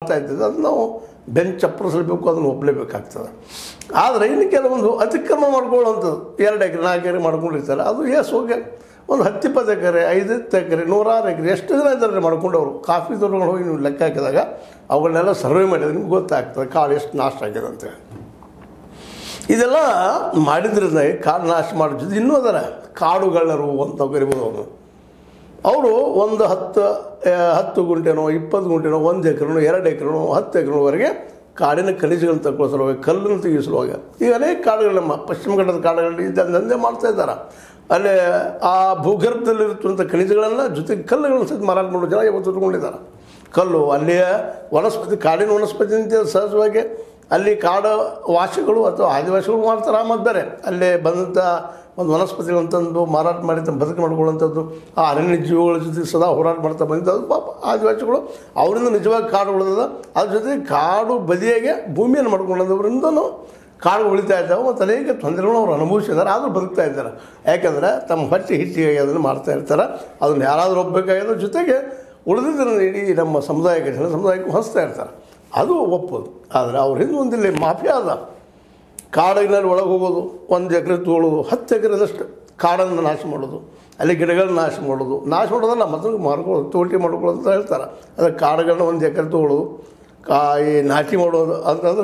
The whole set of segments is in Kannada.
ಮಾಡ್ತಾ ಇದ್ದಿದ್ದು ಅದು ನಾವು ಬೆಂಚ್ ಚಪ್ಪರಿಸಲೇಬೇಕು ಅದನ್ನು ಒಪ್ಪಲೇಬೇಕಾಗ್ತದೆ ಆದರೆ ಇನ್ನು ಕೆಲವೊಂದು ಅತಿಕ್ರಮ ಮಾಡ್ಕೊಳ್ಳುವಂಥದ್ದು ಎರಡು ಎಕರೆ ನಾಲ್ಕು ಎಕರೆ ಮಾಡ್ಕೊಂಡಿರ್ತಾರೆ ಅದು ಎಸ್ ಹೋಗಿ ಒಂದು ಹತ್ತು ಇಪ್ಪತ್ತು ಎಕರೆ ಐದು ಎಕರೆ ನೂರಾರು ಎಕರೆ ಎಷ್ಟು ಜನ ಇದ್ದಾರೆ ಮಾಡ್ಕೊಂಡವರು ಕಾಫಿ ತೋಟಗಳು ಹೋಗಿ ನೀವು ಲೆಕ್ಕ ಹಾಕಿದಾಗ ಅವುಗಳನ್ನೆಲ್ಲ ಸರ್ವೆ ಮಾಡಿದ್ರೆ ನಿಮ್ಗೆ ಗೊತ್ತಾಗ್ತದೆ ಕಾಡು ಎಷ್ಟು ನಾಶ ಆಗಿದೆ ಅಂತೇಳಿ ಇದೆಲ್ಲ ಮಾಡಿದ್ರಿಂದ ಕಾಡು ನಾಶ ಮಾಡೋ ಜೊತೆ ಇನ್ನೂ ಅದರ ಕಾಡುಗಳ್ಳರು ಅಂತ ಕರಿಬೋದು ಅವನು ಅವರು ಒಂದು ಹತ್ತು ಆ, ಹತ್ತು ಗುಂಟೆನೋ ಇಪ್ಪತ್ತು ಗುಂಟೆನೋ ಒಂದು ಎಕರೆನೋ ಎರಡು ಎಕರೆನೋ ಹತ್ತು ಎಕರೆವರೆಗೆ ಕಾಡಿನ ಖನಿಜಗಳನ್ನು ತಗೊಳ್ಳೋ ಸಲುವಾಗಿ ಕಲ್ಲನ್ನು ತೆಗಿಸುವಾಗ ಈಗ ಅನೇಕ ಕಾಡುಗಳು ನಮ್ಮ ಪಶ್ಚಿಮ ಘಟ್ಟದ ಕಾಡುಗಳಲ್ಲಿ ದಂಧೆ ಮಾಡ್ತಾ ಇದ್ದಾರೆ ಅಲ್ಲಿ ಆ ಭೂಗರ್ಭದಲ್ಲಿರುತ್ತಂಥ ಖನಿಜಗಳನ್ನು ಜೊತೆಗೆ ಕಲ್ಲುಗಳನ್ನು ಸಹಿತ ಮಾರಾಟ ಮಾಡೋ ಜನ ಇವತ್ತು ಇಟ್ಕೊಂಡಿದ್ದಾರೆ ಕಲ್ಲು ಅಲ್ಲಿಯ ವನಸ್ಪತಿ ಕಾಡಿನ ವನಸ್ಪತಿ ಅಂತ ಸಹಜವಾಗಿ ಅಲ್ಲಿ ಕಾಡು ವಾಸಿಗಳು ಅಥವಾ ಆದಿವಾಸಿಗಳು ಮಾಡ್ತಾರೆ ಮತ್ತು ಬೇರೆ ಅಲ್ಲೇ ಬಂದಂಥ ಒಂದು ವನಸ್ಪತಿಗಳಂತಂದು ಮಾರಾಟ ಮಾಡಿ ತಮ್ಮ ಬದುಕು ಮಾಡ್ಕೊಳ್ಳುವಂಥದ್ದು ಆ ಅರಣ್ಯ ಜೀವಿಗಳ ಜೊತೆ ಸದಾ ಹೋರಾಟ ಮಾಡ್ತಾ ಬಂದಿದ್ದು ಪಾಪ ಆದಿವಾಸಿಗಳು ಅವರಿಂದ ನಿಜವಾಗಿ ಕಾಡು ಉಳಿದದ ಅದ್ರ ಜೊತೆಗೆ ಕಾಡು ಬದಿಯಾಗೆ ಭೂಮಿಯನ್ನು ಮಾಡ್ಕೊಂಡವರಿಂದನೂ ಕಾಡು ಉಳಿತಾ ಇದ್ದಾವೆ ಮತ್ತು ಅನೇಕ ತೊಂದರೆಗಳು ಅವ್ರು ಅನುಭವಿಸಿದ್ದಾರೆ ಆದರೂ ಬದುಕ್ತಾ ಇದ್ದಾರೆ ಯಾಕಂದರೆ ತಮ್ಮ ಹೊಟ್ಟೆ ಹಿಟ್ಟಿಗೆ ಅದನ್ನು ಮಾಡ್ತಾ ಇರ್ತಾರೆ ಅದನ್ನು ಯಾರಾದರೂ ಒಪ್ಪಬೇಕಾಗಿರೋ ಜೊತೆಗೆ ಉಳಿದಿದ್ದನ್ನು ಇಡೀ ನಮ್ಮ ಸಮುದಾಯಕ್ಕೆ ಜನ ಸಮುದಾಯಕ್ಕೆ ಹೊಸ್ತಾ ಇರ್ತಾರೆ ಅದು ಒಪ್ಪೋದು ಆದರೆ ಅವ್ರ ಹಿಂದೆ ಒಂದಿಲ್ಲಿ ಮಾಫಿಯಾ ಅದ ಕಾಡಿನಲ್ಲಿ ಒಳಗೆ ಹೋಗೋದು ಒಂದು ಎಕರೆ ತೊಗೊಳ್ಳೋದು ಹತ್ತು ಎಕರೆದಷ್ಟು ಕಾಡನ್ನು ನಾಶ ಮಾಡೋದು ಅಲ್ಲಿ ಗಿಡಗಳನ್ನ ನಾಶ ಮಾಡೋದು ನಾಶ ಮಾಡೋದಲ್ಲ ಮತ್ತೊಂದು ಮಾರ್ಕೊಳ್ಳೋದು ತೋಟಿ ಮಾಡ್ಕೊಳ್ಳೋದು ಅಂತ ಹೇಳ್ತಾರೆ ಅದಕ್ಕೆ ಕಾಡುಗಳನ್ನ ಒಂದು ಎಕರೆ ತೊಗೊಳ್ಳೋದು ಕಾಯಿ ನಾಟಿ ಮಾಡೋದು ಅಂತಂದ್ರೆ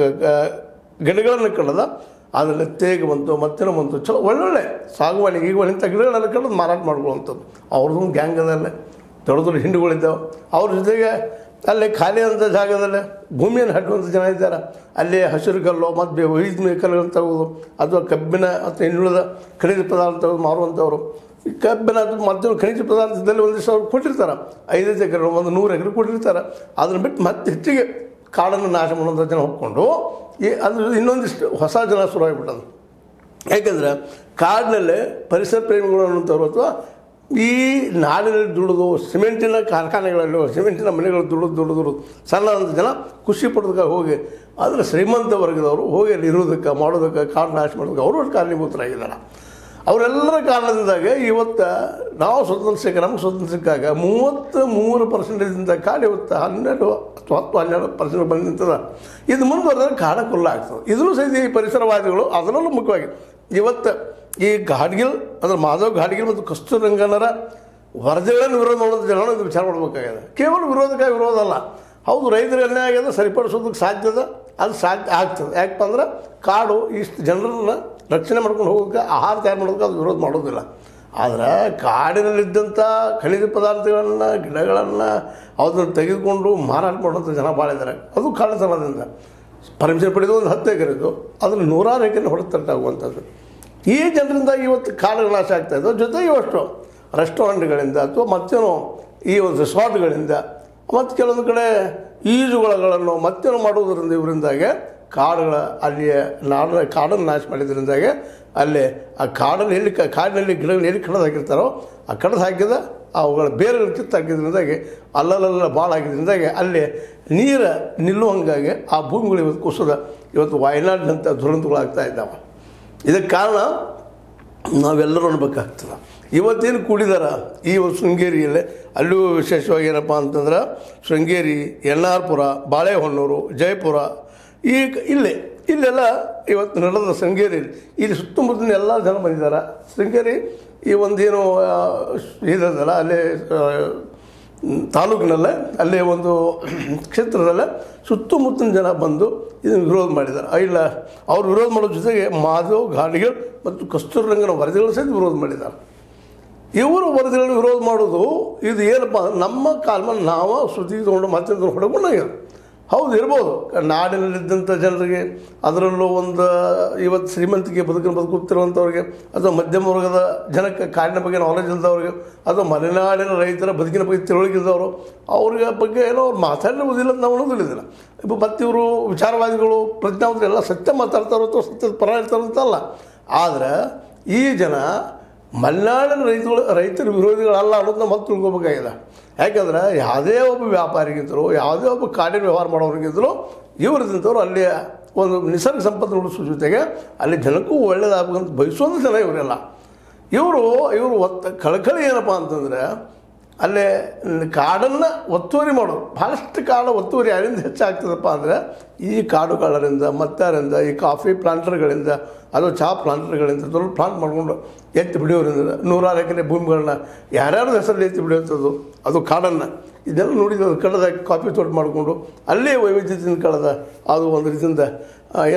ಗ- ಗಿಡಗಳನ್ನು ಕಳೆದ ಅದರಲ್ಲಿ ತೇಗ ಬಂತು ಮತ್ತೇನೋ ಬಂತು ಚಲೋ ಒಳ್ಳೊಳ್ಳೆ ಸಾಗುವಾನಿ ಈಗ ಇಂಥ ಗಿಡಗಳೆಲ್ಲ ಕಳೆದು ಮಾರಾಟ ಮಾಡ್ಕೊಳ್ಳುವಂಥದ್ದು ಅವ್ರದ್ದು ಗ್ಯಾಂಗ್ ಅದಲ್ಲೇ ದೊಡ್ಡ ದೊಡ್ಡ ಹಿಂಡುಗಳಿದ್ದಾವೆ ಅವ್ರ ಜೊತೆಗೆ ಅಲ್ಲಿ ಖಾಲಿ ಅಂತ ಜಾಗದಲ್ಲೇ ಭೂಮಿಯನ್ನು ಹಟ್ಟುವಂಥ ಜನ ಇದ್ದಾರೆ ಅಲ್ಲಿ ಹಸಿರು ಕಲ್ಲು ಮತ್ತು ವೈದ್ಯ ಕಲ್ಲುಗಳನ್ನು ತಗೋದು ಅಥವಾ ಕಬ್ಬಿನ ಅಥವಾ ಇನ್ನುಳಿದ ಖನಿಜ ಪದಾರ್ಥ ತೆಗೆದು ಮಾರುವಂಥವ್ರು ಈ ಕಬ್ಬಿನ ಅಥವಾ ಮತ್ತೊಂದು ಖನಿಜ ಪದಾರ್ಥದಲ್ಲಿ ಒಂದಿಷ್ಟು ಅವ್ರು ಕೊಟ್ಟಿರ್ತಾರೆ ಐದೈದು ಎಕರೆ ಒಂದು ನೂರು ಎಕರೆ ಕೊಟ್ಟಿರ್ತಾರೆ ಅದನ್ನು ಬಿಟ್ಟು ಮತ್ತೆ ಹೆಚ್ಚಿಗೆ ಕಾಡನ್ನು ನಾಶ ಮಾಡುವಂಥ ಜನ ಹೋಗ್ಕೊಂಡು ಈ ಅದ್ರ ಇನ್ನೊಂದಿಷ್ಟು ಹೊಸ ಜನ ಶುರುವಾಗಿಬಿಟ್ಟದು ಯಾಕೆಂದರೆ ಕಾಡಿನಲ್ಲೇ ಪರಿಸರ ಪ್ರೇಮಿಗಳು ಅನ್ನುವಂಥವ್ರು ಅಥವಾ ಈ ನಾಡಿನಲ್ಲಿ ದುಡಿದು ಸಿಮೆಂಟಿನ ಕಾರ್ಖಾನೆಗಳಲ್ಲಿ ಸಿಮೆಂಟಿನ ಮನೆಗಳು ದುಡಿದು ದುಡಿದು ದುಡಿದು ಸಣ್ಣದಂಥ ಜನ ಖುಷಿ ಪಡೋದಕ್ಕೆ ಹೋಗಿ ಆದರೆ ಶ್ರೀಮಂತ ವರ್ಗದವರು ಹೋಗಿ ಅಲ್ಲಿ ಇರೋದಕ್ಕೆ ಮಾಡೋದಕ್ಕೆ ಕಾಡು ನಾಶ ಮಾಡೋದಕ್ಕೆ ಅವರು ಒಟ್ಟು ಕಾರಣೀಭೂತರಾಗಿದ್ದಾರೆ ಅವರೆಲ್ಲರ ಕಾರಣದಿಂದಾಗೆ ಇವತ್ತು ನಾವು ಸ್ವತಂತ್ರ ಸಿಕ್ಕ ನಮ್ಗೆ ಸ್ವತಂತ್ರ ಸಿಕ್ಕಾಗ ಮೂವತ್ತು ಮೂರು ಪರ್ಸೆಂಟೇಜಿಂದ ಕಾಡು ಇವತ್ತು ಹನ್ನೆರಡು ಅಥವಾ ಹತ್ತು ಹನ್ನೆರಡು ಪರ್ಸೆಂಟ್ ಬಂದು ನಿಂತದ ಇದು ಮುಂದುವರೆದ್ರೆ ಕಾಡ ಕುಲ್ಲ ಆಗ್ತದೆ ಇದನ್ನು ಸಹಿತ ಈ ಪರಿಸರವಾದಿಗಳು ಅದರಲ್ಲೂ ಮುಖ್ಯವಾಗಿ ಇವತ್ತು ಈ ಗಾಡ್ಗಿಲ್ ಅಂದ್ರೆ ಮಾಧವ್ ಗಾಡ್ಗಿಲ್ ಮತ್ತು ಕಸ್ತೂರ್ ರಂಗನರ ವರದಿಗಳನ್ನು ವಿರೋಧ ಮಾಡೋದು ಜನ ಇದು ವಿಚಾರ ಮಾಡಬೇಕಾಗಿದೆ ಕೇವಲ ವಿರೋಧಕ್ಕೆ ವಿರೋಧ ಅಲ್ಲ ಹೌದು ರೈತರು ಅನ್ಯಾಯ ಆಗ್ಯದ ಸರಿಪಡಿಸೋದಕ್ಕೆ ಸಾಧ್ಯದ ಅದು ಸಾಧ್ಯ ಆಗ್ತದೆ ಯಾಕಪ್ಪ ಅಂದ್ರೆ ಕಾಡು ಇಷ್ಟು ಜನರನ್ನ ರಕ್ಷಣೆ ಮಾಡ್ಕೊಂಡು ಹೋಗೋಕ್ಕೆ ಆಹಾರ ತಯಾರು ಮಾಡೋದಕ್ಕೆ ಅದು ವಿರೋಧ ಮಾಡೋದಿಲ್ಲ ಆದರೆ ಕಾಡಿನಲ್ಲಿದ್ದಂಥ ಖನಿಜ ಪದಾರ್ಥಗಳನ್ನು ಗಿಡಗಳನ್ನು ಅದನ್ನು ತೆಗೆದುಕೊಂಡು ಮಾರಾಟ ಮಾಡುವಂಥ ಜನ ಭಾಳ ಇದ್ದಾರೆ ಅದು ಕಾರಣತನದಿಂದ ಪರ್ಮಿಷನ್ ಪಡೆದು ಒಂದು ಹತ್ತು ಎಕರೆ ಇದ್ದು ಅದನ್ನು ನೂರಾರು ಎಕರೆ ಹೊಡೆತಟ್ಟಾಗುವಂಥದ್ದು ಈ ಜನರಿಂದ ಇವತ್ತು ಕಾಡುಗಳು ನಾಶ ಆಗ್ತಾ ಇದ್ದವು ಜೊತೆಗೆ ಇವಷ್ಟು ರೆಸ್ಟೋರೆಂಟ್ಗಳಿಂದ ಅಥವಾ ಮತ್ತೇನೋ ಈ ಒಂದು ರೆಸಾರ್ಟ್ಗಳಿಂದ ಮತ್ತು ಕೆಲವೊಂದು ಕಡೆ ಈಜುಗೊಳಗಳನ್ನು ಮತ್ತೇನೋ ಮಾಡೋದರಿಂದ ಇವರಿಂದಾಗೆ ಕಾಡುಗಳ ಅಲ್ಲಿಯ ನಾಡ ಕಾಡನ್ನು ನಾಶ ಮಾಡಿದ್ರಿಂದಾಗೆ ಅಲ್ಲಿ ಆ ಕಾಡನ್ನು ಎಲ್ಲಿ ಕ- ಕಾಡಿನಲ್ಲಿ ಗಿಡಗಳು ಎಲ್ಲಿ ಕಡ್ದು ಹಾಕಿರ್ತಾರೋ ಆ ಕಡ್ದು ಹಾಕಿದ ಅವುಗಳ ಬೇರುಗಳು ಕಿತ್ತು ಹಾಕಿದ್ರಿಂದಾಗಿ ಅಲ್ಲಲ್ಲ ಭಾಳ ಆಗಿದ್ರಿಂದಾಗಿ ಅಲ್ಲಿ ನೀರು ನಿಲ್ಲುವಂಗಾಗಿ ಆ ಭೂಮಿಗಳು ಇವತ್ತು ಕುಸಿದ ಇವತ್ತು ವಾಯನಾಡಿನಂಥ ದುರಂತಗಳಾಗ್ತಾ ಇದ್ದಾವೆ ಇದಕ್ಕೆ ಕಾರಣ ನಾವೆಲ್ಲರೂ ಅನ್ಬೇಕಾಗ್ತದೆ ಇವತ್ತೇನು ಕೂಡಿದಾರ ಈ ಒಂದು ಶೃಂಗೇರಿಯಲ್ಲೇ ಅಲ್ಲೂ ವಿಶೇಷವಾಗಿ ಏನಪ್ಪ ಅಂತಂದ್ರೆ ಶೃಂಗೇರಿ ಎನ್ ಆರ್ ಪುರ ಬಾಳೆಹೊನ್ನೂರು ಜಯಪುರ ಈ ಕ- ಇಲ್ಲೇ ಇಲ್ಲೆಲ್ಲ ಇವತ್ತು ನಡೆದ ಶೃಂಗೇರಿ ಇಲ್ಲಿ ಸುತ್ತಮುತ್ತಲಿನ ಎಲ್ಲ ಜನ ಬಂದಿದ್ದಾರೆ ಶೃಂಗೇರಿ ಈ ಒಂದೇನು ಆ, ಇದದಲ್ಲ ಅಲ್ಲೇ ಆ, ತಾಲೂಕಿನಲ್ಲೇ ಅಲ್ಲೇ ಒಂದು ಕ್ಷೇತ್ರದಲ್ಲೇ ಸುತ್ತಮುತ್ತಲಿನ ಜನ ಬಂದು ಇದನ್ನು ವಿರೋಧ ಮಾಡಿದ್ದಾರೆ ಆ, ಇಲ್ಲ ಅವ್ರು ವಿರೋಧ ಮಾಡೋ ಜೊತೆಗೆ ಮಾಧವ್ ಗಾಡಿಗಳು ಮತ್ತು ಕಸ್ತೂರಿರಂಗನ ವರದಿಗಳು ಸಹಿತ ವಿರೋಧ ಮಾಡಿದ್ದಾರೆ ಇವರು ವರದಿಗಳನ್ನು ವಿರೋಧ ಮಾಡೋದು ಇದು ಏನಪ್ಪ ಅಂದ್ರೆ ನಮ್ಮ ಕಾಲ ಮೇಲೆ ನಾವು ಸುದ್ದಿ ತೊಗೊಂಡು ಮತ್ತೆ ಹೊಡ್ಕೊಂಡಾಗ್ಯದ ಹೌದು ಇರ್ಬೋದು ನಾಡಿನಲ್ಲಿದ್ದಂಥ ಜನರಿಗೆ ಅದರಲ್ಲೂ ಒಂದು ಇವತ್ತು ಶ್ರೀಮಂತಿಗೆ ಬದುಕನ್ನು ಬದುಕುತ್ತಿರುವಂಥವ್ರಿಗೆ ಅಥವಾ ಮಧ್ಯಮ ವರ್ಗದ ಜನಕ್ಕೆ ಕಾಡಿನ ಬಗ್ಗೆ ನಾಲೆಜ್ ಇಲ್ದವ್ರಿಗೆ ಅಥವಾ ಮಲೆನಾಡಿನ ರೈತರ ಬದುಕಿನ ಬಗ್ಗೆ ತಿಳುವಳಿಕೆ ಇದ್ದವರು ಅವ್ರಿಗೆ ಬಗ್ಗೆ ಏನೋ ಅವ್ರು ಮಾತಾಡಿರುವುದಿಲ್ಲ ಅಂತ ನಾವು ಅನ್ನೋದಿಲ್ಲ ಇಪ್ಪ ಮತ್ತು ಇವರು ವಿಚಾರವಾದಿಗಳು ಪ್ರಜ್ಞಾವಂತರು ಎಲ್ಲ ಸತ್ಯ ಮಾತಾಡ್ತಾರೋ ಅಥವಾ ಸತ್ಯದ ಪರ ಇರ್ತಾರೋ ಅಂತಲ್ಲ ಆದರೆ ಈ ಜನ ಮಲೆನಾಡಿನ ರೈತಗಳು ರೈತರ ವಿರೋಧಿಗಳಲ್ಲ ಅನ್ನೋದನ್ನ ಮತ್ತೆ ತಿಳ್ಕೊಬೇಕಾಗಿದೆ ಯಾಕಂದ್ರೆ ಯಾವುದೇ ಒಬ್ಬ ವ್ಯಾಪಾರಿಗಿಂತಲೂ ಯಾವುದೇ ಒಬ್ಬ ಕಾಡಿನ ವ್ಯವಹಾರ ಮಾಡೋರಿಗಿಂತಲೂ ಇವರಿದ್ದಂಥವ್ರು ಅಲ್ಲಿ ಒಂದು ನಿಸರ್ಗ ಸಂಪತ್ತು ಉಳಿಸೋ ಜೊತೆಗೆ ಅಲ್ಲಿ ಜನಕ್ಕೂ ಒಳ್ಳೇದಾಗಬೇಕಂತ ಬಯಸುವಂಥ ಜನ ಇವರೆಲ್ಲ ಇವರು ಇವರು ಒತ್ತ ಕಳಕಳಿ ಏನಪ್ಪ ಅಂತಂದರೆ ಅಲ್ಲೇ ಕಾಡನ್ನು ಒತ್ತುವರಿ ಮಾಡೋದು ಭಾಳಷ್ಟು ಕಾಡು ಒತ್ತುವರಿ ಯಾರಿಂದ ಹೆಚ್ಚಾಗ್ತದಪ್ಪ ಅಂದರೆ ಈ ಕಾಡುಗಳರಿಂದ ಮತ್ತಾರಿಂದ ಈ ಕಾಫಿ ಪ್ಲಾಂಟರ್ಗಳಿಂದ ಅದು ಚಹಾ ಪ್ಲಾಂಟರ್ಗಳಿಂದ ದೊಡ್ಡ ಪ್ಲಾಂಟ್ ಮಾಡಿಕೊಂಡು ಎತ್ತಿ ಬಿಡಿಯೋದ್ರಿಂದ ನೂರಾರು ಎಕರೆ ಭೂಮಿಗಳನ್ನ ಯಾರ್ಯಾರ ಹೆಸರಲ್ಲಿ ಎತ್ತಿ ಬಿಡಿಯುವಂಥದ್ದು ಅದು ಕಾಡನ್ನು ಇದೆಲ್ಲ ನೋಡಿದ ಕಳೆದ ಕಾಫಿ ತೋಟ ಮಾಡಿಕೊಂಡು ಅಲ್ಲೇ ವೈವಿಧ್ಯತೆಯಿಂದ ಕಳೆದ ಅದು ಒಂದು ರೀತಿಯಿಂದ ಆ,